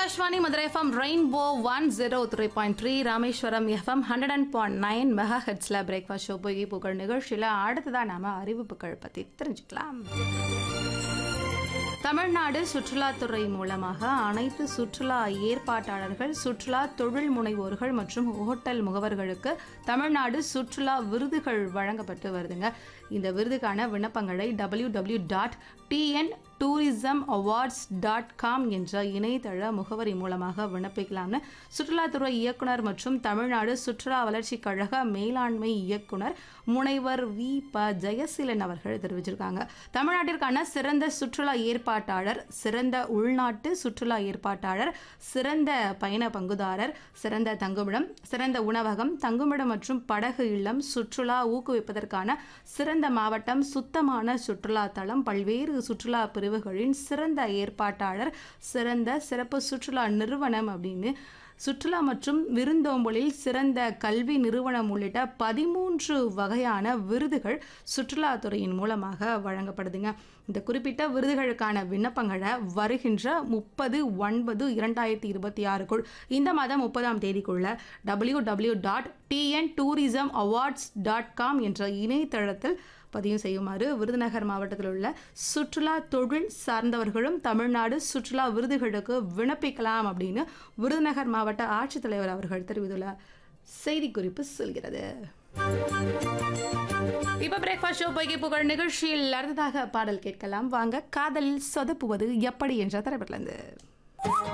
Akashvani Madurai FM rainbow one zero three point three Rameswaram FM hundred and point nine mega ஹெட்ஸில் breakfast show பொய்கை புகழ் நிகழ்ச்சியில் அடுத்ததாக நாம அறிவிப்புகள் பற்றி தெரிஞ்சுக்கலாம் தமிழ்நாடு சுற்றுலாத்துறை மூலமாக அனைத்து சுற்றுலா ஏற்பாட்டாளர்கள் சுற்றுலா தொழில் முனைவோர்கள் மற்றும் ஹோட்டல் முகவர்களுக்கு தமிழ்நாடு சுற்றுலா விருதுகள் வழங்கப்பட்டு வருதுங்க இந்த விருதுக்கான விண்ணப்பங்களை W W dot TN tourism awards dot com என்ற இணையதள முகவரி மூலமாக விண்ணப்பிக்கலாம்னு சுற்றுலாத்துறை இயக்குனர் மற்றும் தமிழ்நாடு சுற்றுலா வளர்ச்சிக் கழக மேலாண்மை இயக்குனர் முனைவர் வி ப ஜெயசீலன் அவர்கள் தெரிவிச்சிருக்காங்க தமிழ்நாட்டிற்கான சிறந்த சுற்றுலா ஏற்பாட்டாளர் சிறந்த உள்நாட்டு சுற்றுலா ஏற்பாட்டாளர் சிறந்த பயண பங்குதாரர் சிறந்த தங்குமிடம் சிறந்த உணவகம் தங்குமிடம் மற்றும் படகு இல்லம் சுற்றுலா ஊக்குவிப்பதற்கான சிறந்த மாவட்டம் சுத்தமான சுற்றுலா தளம் பல்வேறு சுற்றுலா பிரிவுகளின் சிறந்த ஏற்பாட்டாளர் சிறந்த சிறப்பு சுற்றுலா நிறுவனம் அப்படின்னு சுற்றுலா மற்றும் விருந்தோம்பலில் சிறந்த கல்வி நிறுவனம் உள்ளிட்ட பதிமூன்று வகையான விருதுகள் சுற்றுலாத்துறையின் மூலமாக வழங்கப்படுதுங்க இந்த குறிப்பிட்ட விருதுகளுக்கான விண்ணப்பங்களை வருகின்ற முப்பது ஒன்பது இரண்டாயிரத்தி இருபத்தி ஆறுக்குள் இந்த மாதம் முப்பதாம் தேதிக்குள்ள W W dot TN tourism awards dot com என்ற இணையதளத்தில் பதிவு செய்யுமாறு விருதுநகர் மாவட்டத்தில் உள்ள சுற்றுலா தொழில் சார்ந்தவர்களும் தமிழ்நாடு சுற்றுலா விருதுகளுக்கு விண்ணப்பிக்கலாம் அப்படின்னு விருதுநகர் மாவட்ட ஆட்சித்தலைவர் அவர்கள் தெரிவித்துள்ள செய்திக்குறிப்பு சொல்கிறது இப்ப பிரேக்ஃபாஸ்ட் ஷோ பொய்கை புகழ் நிகழ்ச்சியில் அடுத்ததாக பாடல் கேட்கலாம் வாங்க காதலில் சொதப்புவது எப்படி என்ற தரப்பிலிருந்து